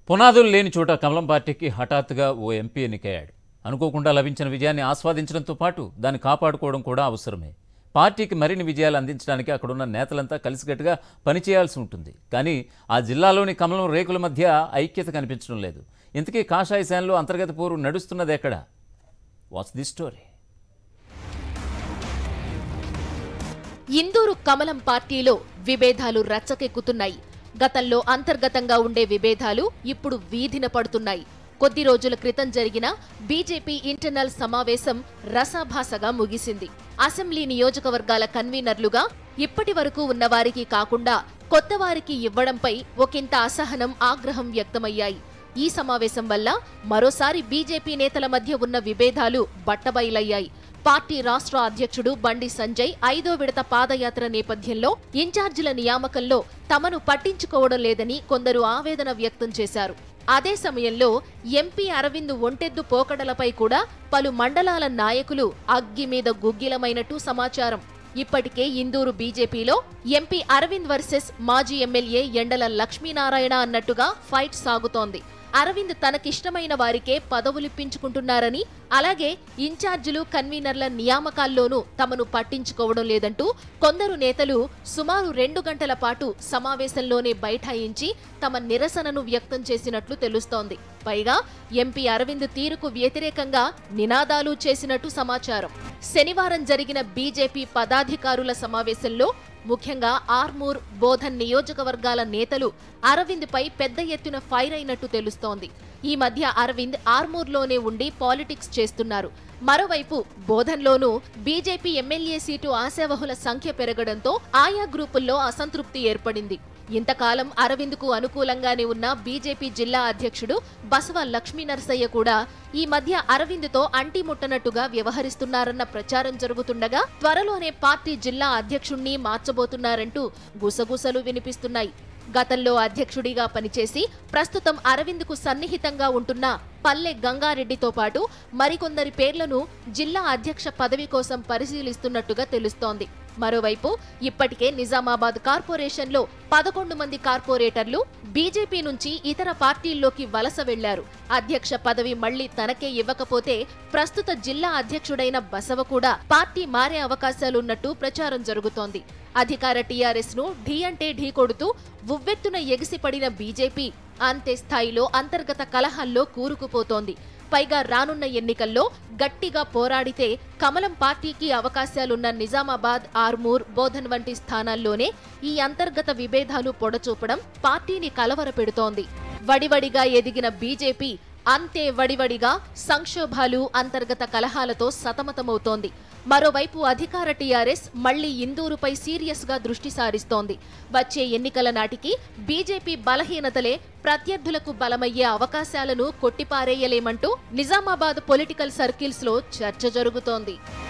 పునాదులు లేని చోట కమలం పార్టీకి హఠాత్తుగా ఓ ఎంపీ ఎన్నికయ్యాడు అనుకోకుండా లభించిన విజయాన్ని ఆస్వాదించడంతో పాటు దాన్ని కాపాడుకోవడం కూడా అవసరమే పార్టీకి మరిన్ని విజయాలు అందించడానికి అక్కడున్న నేతలంతా కలిసికట్టుగా పనిచేయాల్సి ఉంటుంది కానీ ఆ జిల్లాలోని కమలం రేకుల మధ్య ఐక్యత కనిపించడం లేదు ఇంతకీ కాషాయ సేనలో అంతర్గత పోరు నడుస్తున్నది ఎక్కడ వాట్స్ ది స్టోరీ ఇందూరు కమలం పార్టీలో విభేదాలు రచ్చకెక్కుతున్నాయి గతంలో అంతర్గతంగా ఉండే విభేదాలు ఇప్పుడు వీధిన పడుతున్నాయి కొద్ది రోజుల క్రితం జరిగిన బీజేపీ ఇంటర్నల్ సమావేశం రసాభాసగా ముగిసింది అసెంబ్లీ నియోజకవర్గాల కన్వీనర్లుగా ఇప్పటి వరకు ఉన్నవారికి కాకుండా కొత్త వారికి ఇవ్వడంపై ఒకంత అసహనం ఆగ్రహం వ్యక్తమయ్యాయి ఈ సమావేశం వల్ల మరోసారి బీజేపీ నేతల మధ్య ఉన్న విభేదాలు బట్టబయలయ్యాయి పార్టీ రాష్ట్ర అధ్యక్షుడు బండి సంజయ్ ఐదో విడత పాదయాత్ర నేపథ్యంలో ఇన్ఛార్జీల నియామకంలో తమను పట్టించుకోవడం లేదని కొందరు ఆవేదన వ్యక్తం చేశారు అదే సమయంలో ఎంపీ అరవింద్ ఒంటెద్దు పోకడలపై కూడా పలు మండలాల నాయకులు అగ్గి మీద గుగ్గిలమైనట్టు సమాచారం ఇప్పటికే ఇందూరు బీజేపీలో ఎంపీ అరవింద్ వర్సెస్ మాజీ ఎమ్మెల్యే ఎండల లక్ష్మీనారాయణ అన్నట్టుగా ఫైట్ సాగుతోంది అరవింద్ తనకిష్టమైన వారికే పదవులిప్పించుకుంటున్నారని అలాగే ఇన్ఛార్జీలు కన్వీనర్ల నియామకాల్లోనూ తమను పట్టించుకోవడం లేదంటూ కొందరు నేతలు సుమారు రెండు గంటల పాటు సమావేశంలోనే బైఠాయించి తమ నిరసనను వ్యక్తం చేసినట్లు తెలుస్తోంది పైగా ఎంపీ అరవింద్ తీరుకు వ్యతిరేకంగా నినాదాలు చేసినట్టు సమాచారం శనివారం జరిగిన బీజేపీ పదాధికారుల సమావేశంలో ముఖ్యంగా ఆర్మూర్ బోధన్ నియోజకవర్గాల నేతలు అరవింద్పై పెద్ద ఎత్తున ఫైర్ అయినట్టు తెలుస్తోంది ఈ మధ్య అరవింద్ ఆర్మూర్లోనే ఉండి పాలిటిక్స్ చేస్తున్నారు మరోవైపు బోధన్లోనూ బీజేపీ ఎమ్మెల్యే సీటు ఆశావహుల సంఖ్య పెరగడంతో ఆయా గ్రూపుల్లో అసంతృప్తి ఏర్పడింది ఇంతకాలం అరవింద్కు అనుకూలంగానే ఉన్న బీజేపీ జిల్లా అధ్యక్షుడు బసవ లక్ష్మీనరసయ్య కూడా ఈ మధ్య అరవింద్తో అంటిముట్టనట్టుగా వ్యవహరిస్తున్నారన్న ప్రచారం జరుగుతుండగా త్వరలోనే పార్టీ జిల్లా అధ్యక్షుణ్ణి మార్చబోతున్నారంటూ గుసగుసలు వినిపిస్తున్నాయి గతంలో అధ్యక్షుడిగా పనిచేసి ప్రస్తుతం అరవింద్కు సన్నిహితంగా ఉంటున్న పల్లె గంగారెడ్డితో పాటు మరికొందరి పేర్లను జిల్లా అధ్యక్ష పదవి కోసం పరిశీలిస్తున్నట్టుగా తెలుస్తోంది మరోవైపు ఇప్పటికే నిజామాబాద్ కార్పొరేషన్లో పదకొండు మంది కార్పొరేటర్లు బీజేపీ నుంచి ఇతర పార్టీల్లోకి వలస వెళ్లారు అధ్యక్ష పదవి మళ్లీ తనకే ఇవ్వకపోతే ప్రస్తుత జిల్లా అధ్యక్షుడైన బసవ కూడా పార్టీ మారే అవకాశాలున్నట్టు ప్రచారం జరుగుతోంది అధికార టీఆర్ఎస్ ను ఢీ అంటే ఢీ కొడుతూ ఉవ్వెత్తున ఎగిసిపడిన బీజేపీ అంతే స్థాయిలో అంతర్గత కలహాల్లో కూరుకుపోతోంది పైగా రానున్న ఎన్నికల్లో గట్టిగా పోరాడితే కమలం పార్టీకి అవకాశాలున్న నిజామాబాద్ ఆర్మూర్ బోధన్ వంటి స్థానాల్లోనే ఈ అంతర్గత విభేదాలు పొడచూపడం పార్టీని కలవరపెడుతోంది వడివడిగా ఎదిగిన బీజేపీ అంతే వడివడిగా సంక్షోభాలు అంతర్గత కలహాలతో సతమతమవుతోంది మరోవైపు అధికార టీఆర్ఎస్ మళ్లీ ఇందూరుపై సీరియస్ గా దృష్టి సారిస్తోంది వచ్చే ఎన్నికల నాటికి బీజేపీ బలహీనతలే ప్రత్యర్థులకు బలమయ్యే అవకాశాలను కొట్టిపారేయలేమంటూ నిజామాబాద్ పొలిటికల్ సర్కిల్స్ లో చర్చ జరుగుతోంది